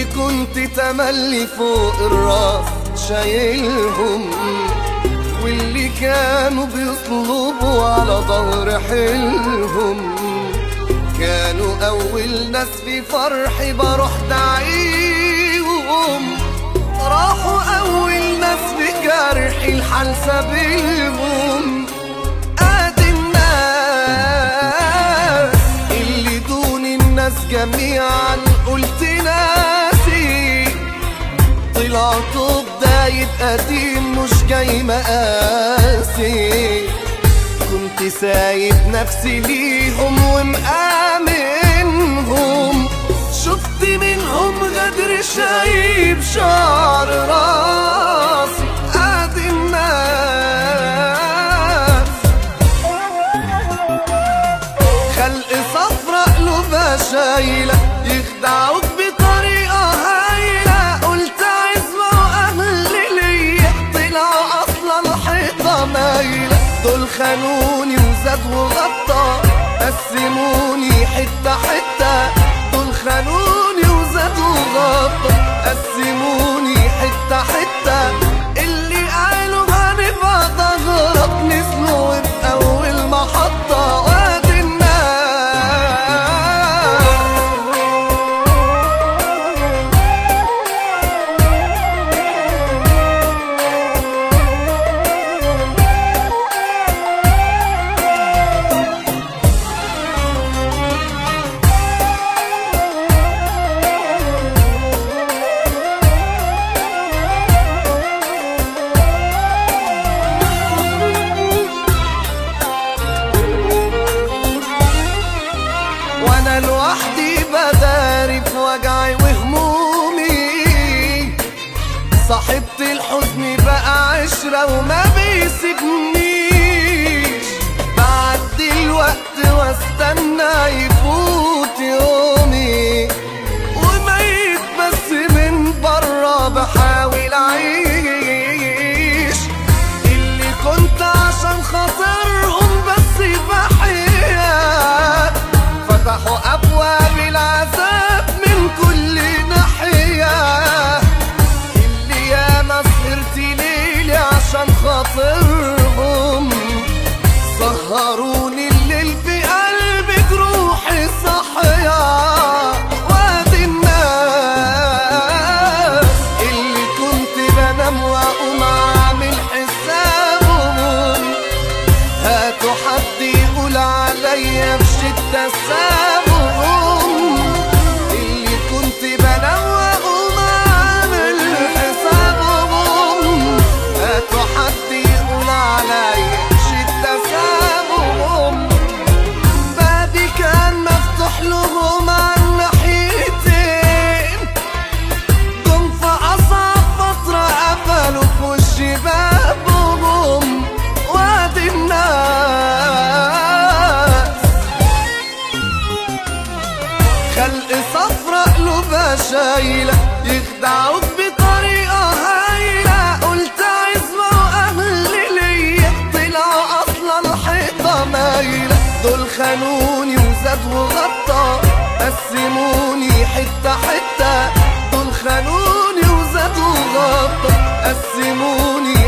كنت تملي فوق الراس شايلهم واللي كانوا بيطلبوا على ظهر حيلهم كانوا أول ناس في فرحي بروح دعيهم راحوا أول ناس في جرحي الحال سابلهم ادي الناس اللي دون الناس جميعا قلت ناسي طلعت بداية قديم مش جاي مقاسي كنت سايب نفسي ليهم ومآمنهم شفت منهم غدر شايب شعر راسي ادي الناس خلق صفرة قلوبها شايلة يخدعوك بطريقة هايلة قلت عزمة وأهلي ليا طلعوا أصلا الحيطة مايلة دول خانوني وزاد وغطى قسموني حتة حتة دول خانوني وزاد وغطى قسموني حتة حتة اللي قالوا هنبقى تغرق نزلوا في أول محطة وادي وانا لوحدي بداري في وجعي وهمومي صاحبت الحزن بقى عشرة وما بيسيبنيش بعدي الوقت واستنى يفوت يومي وميت بس من بره بحاول اعيش اللي كنت عشان خاطرهم بس بحياة فتحوا ابواب العذاب من كل ناحية اللي ياما سهرت ليلي عشان خاطرهم سهروني الليل في قلبي جروحي صحيا وادي الناس اللي كنت بنام واقوم اعمل حسابهم هاتوا حد يقول عليا بشدة سابهم اللي كنت بنام واقوم اعمل حسابهم هاتوا حد يقول عليا بشدة سابهم بابي كان مفتوح لهم عن ناحيتين جم في أصعب فترة قفلوا في وشي بابهم وادي الناس خلق صفرة قلوبها شايلة يخدعوك بطريقة هايلة قلت عزمة وأهلي ليا طلعوا أصلا الحيطة مايلة دول خانوني وزاد وغطى قسموني حتة حتة دول خانوني وزاد وغطى قسموني